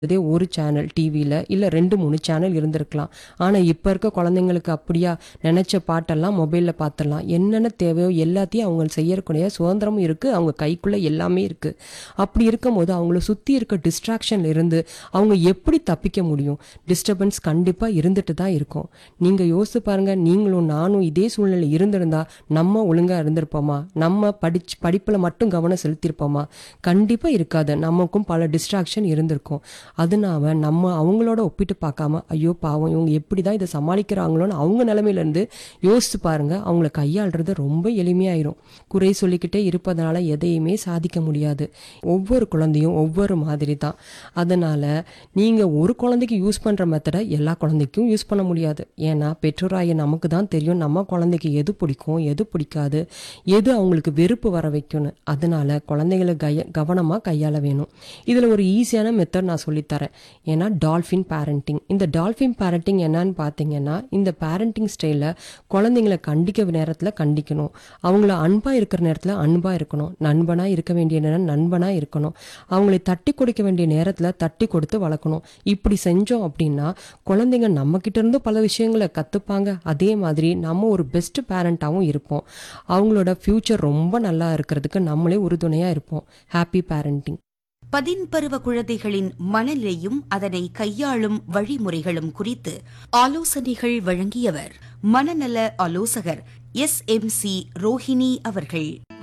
இதே ஒரு சேனல் டிவியில் இல்லை ரெண்டு மூணு சேனல் இருந்திருக்கலாம் ஆனால் இப்போ இருக்க குழந்தைங்களுக்கு அப்படியா நினச்ச பாட்டெல்லாம் மொபைலில் பார்த்துடலாம் என்னென்ன தேவையோ எல்லாத்தையும் அவங்க செய்யக்கூடிய சுதந்திரமும் இருக்குது அவங்க கைக்குள்ளே எல்லாமே இருக்குது அப்படி இருக்கும்போது அவங்கள சுற்றி இருக்க டிஸ்ட்ராக்ஷன்ல இருந்து அவங்க எப்படி தப்பிக்க முடியும் டிஸ்டர்பன்ஸ் கண்டிப்பாக இருந்துட்டு தான் இருக்கும் நீங்கள் யோசிச்சு பாருங்கள் நீங்களும் நானும் இதே சூழ்நிலை இருந்திருந்தா நம்ம ஒழுங்காக இருந்திருப்போமா நம்ம படிச்சு படிப்பில் மட்டும் கவனம் செலுத்தியிருப்போமா கண்டிப்பாக இருக்காது நமக்கும் பல டிஸ்ட்ராக்ஷன் இருந்திருக்கும் அதனால நம்ம அவங்களோட ஒப்பிட்டு பார்க்காம ஐயோ பாவம் இவங்க எப்படி தான் இதை சமாளிக்கிறாங்களோன்னு அவங்க நிலைமையிலேருந்து யோசிச்சு பாருங்க அவங்கள கையாளுறது ரொம்ப எளிமையாயிரும் குறை சொல்லிக்கிட்டே இருப்பதனால எதையுமே சாதிக்க முடியாது ஒவ்வொரு குழந்தையும் ஒவ்வொரு மாதிரி தான் அதனால நீங்கள் ஒரு குழந்தைக்கு யூஸ் பண்ணுற மெத்தடை எல்லா குழந்தைக்கும் யூஸ் பண்ண முடியாது ஏன்னா பெற்றோராய நமக்கு தான் தெரியும் நம்ம குழந்தைக்கு எது பிடிக்கும் எது பிடிக்காது எது அவங்களுக்கு வெறுப்பு வர வைக்கும்னு அதனால குழந்தைகளை கய கவனமாக கையாள வேணும் இதில் ஒரு ஈஸியான மெத்தட் நான் சொல்லித்தரேன் ஏன்னா டால்ஃபின் பேரண்டிங் இந்த டால்ஃபின் பேரண்டிங் என்னன்னு பார்த்தீங்கன்னா இந்த பேரண்டிங் ஸ்டைலில் குழந்தைங்களை கண்டிக்க நேரத்தில் கண்டிக்கணும் அவங்கள அன்பாக இருக்கிற நேரத்தில் அன்பாக இருக்கணும் நண்பனாக இருக்க வேண்டிய நேரம் நண்பனாக இருக்கணும் அவங்களை தட்டி கொடுக்க வேண்டிய நேரத்தில் தட்டி கொடுத்து வளர்க்கணும் இப்படி செஞ்சோம் அப்படின்னா குழந்தைங்க நம்மக்கிட்ட இருந்து பல விஷயங்களை கற்றுப்பாங்க அதே மாதிரி நம்ம ஒரு பெஸ்ட் பேரண்ட்டாகவும் இருப்போம் அவங்களோட ஃப்யூச்சர் ரொம்ப நல்லா இருக்கிறதுக்கு நம்மளே உறுதுணையாக இருப்போம் ஹாப்பி பேரண்டிங் பதின்பருவ குழந்தைகளின் மனநிலையும் அதனை கையாளும் வழிமுறைகளும் குறித்து ஆலோசனைகள் வழங்கியவர் மனநல ஆலோசகர் எஸ் எம் சி ரோஹிணி அவர்கள்